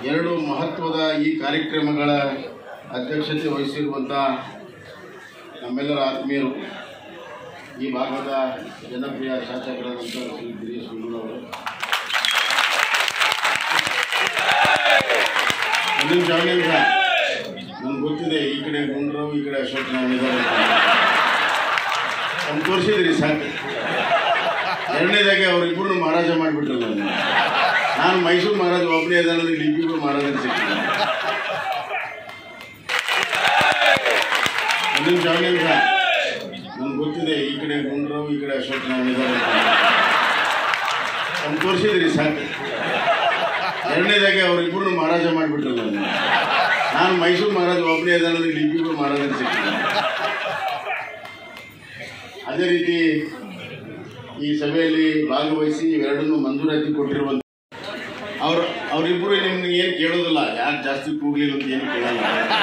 ಎರಡು ಮಹತ್ವದ ಈ ಕಾರ್ಯಕ್ರಮಗಳ ಅಧ್ಯಕ್ಷತೆ ವಹಿಸಿರುವಂಥ ನಮ್ಮೆಲ್ಲರ ಆತ್ಮೀಯರು ಈ ಭಾಗದ ಜನಪ್ರಿಯ ಶಾಸಕರಾದಂಥ ಶ್ರೀ ಗಿರೀಶ್ ಅವರು ಒಂದು ನಿಮಿಷ ಒಂದು ನಿಮಿಷ ನನಗೆ ಗೊತ್ತಿದೆ ಈ ಕಡೆ ಗುಂಡ್ರಾವ್ ಈ ಕಡೆ ಅಶೋಕ್ ನಾವಿದ್ದಾರೆ ಅಂತ ತೋರಿಸಿದ್ರಿ ಸಾಕು ಎರಡನೇದಾಗಿ ಅವರಿಬ್ಬರು ಮಹಾರಾಜ ಮಾಡಿಬಿಟ್ರಲ್ಲ ನೀವು. ನಾನು ಮೈಸೂರು ಮಹಾರಾಜ ಒಬ್ಬನೇ ಇದ್ದಾನೆ ಇಲ್ಲಿ ಇಬ್ಬಿಬ್ರು ಮಹಾರಾಜರು ಸಿಕ್ಕಿಲ್ಲ ಒಂದು ನಿಮಿಷ ಒಂದು ನಿಮಿಷ ನನಗೆ ಗೊತ್ತಿದೆ ಈ ಕಡೆ ಗುಂಡ್ರಾವ್ ಈ ಕಡೆ ಅಶೋಕ್ ನಾವಿದ್ದಾರೆ ಅಂತ ತೋರಿಸಿದ್ರಿ ಸಾಕು ಎರಡನೇದಾಗಿ ಅವರಿಬ್ಬರು ಮಹಾರಾಜ ಮಾಡಿಬಿಟ್ರಲ್ಲ ನೀವು. ನಾನು ಮೈಸೂರು ಮಹಾರಾಜ ಒಬ್ಬನೇ ಇದ್ದಾನೆ ಇಲ್ಲಿ ಇಬ್ಬಿಬ್ರು ಮಹಾರಾಜರು ಸಿಕ್ಕಿಲ್ಲ ಅದೇ ರೀತಿ ಈ ಸಭೆಯಲ್ಲಿ ಭಾಗವಹಿಸಿ ಇವೆರಡನ್ನು ಮಂಜೂರಾತಿ ಕೊಟ್ಟಿರುವಂಥ ಅವ್ರು ಅವರಿಬ್ಬರು ನಿಮ್ಗೆ ಏನು ಕೇಳೋದಿಲ್ಲ ಯಾರು ಜಾಸ್ತಿ ಕೂಗ್ಲಿಲ್ಲ ಅಂತ ಏನು ಕೇಳಲ್ಲ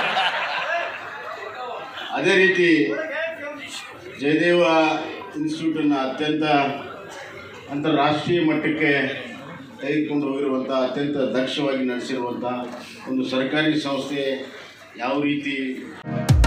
ಅದೇ ರೀತಿ ಜಯದೇವ ಇನ್ಸ್ಟಿಟ್ಯೂಟನ್ನು ಅತ್ಯಂತ ಅಂತಾರಾಷ್ಟ್ರೀಯ ಮಟ್ಟಕ್ಕೆ ತೆಗೆದುಕೊಂಡು ಹೋಗಿರುವಂಥ ಅತ್ಯಂತ ದಕ್ಷವಾಗಿ ನಡೆಸಿರುವಂಥ ಒಂದು ಸರ್ಕಾರಿ ಸಂಸ್ಥೆ ಯಾವ ರೀತಿ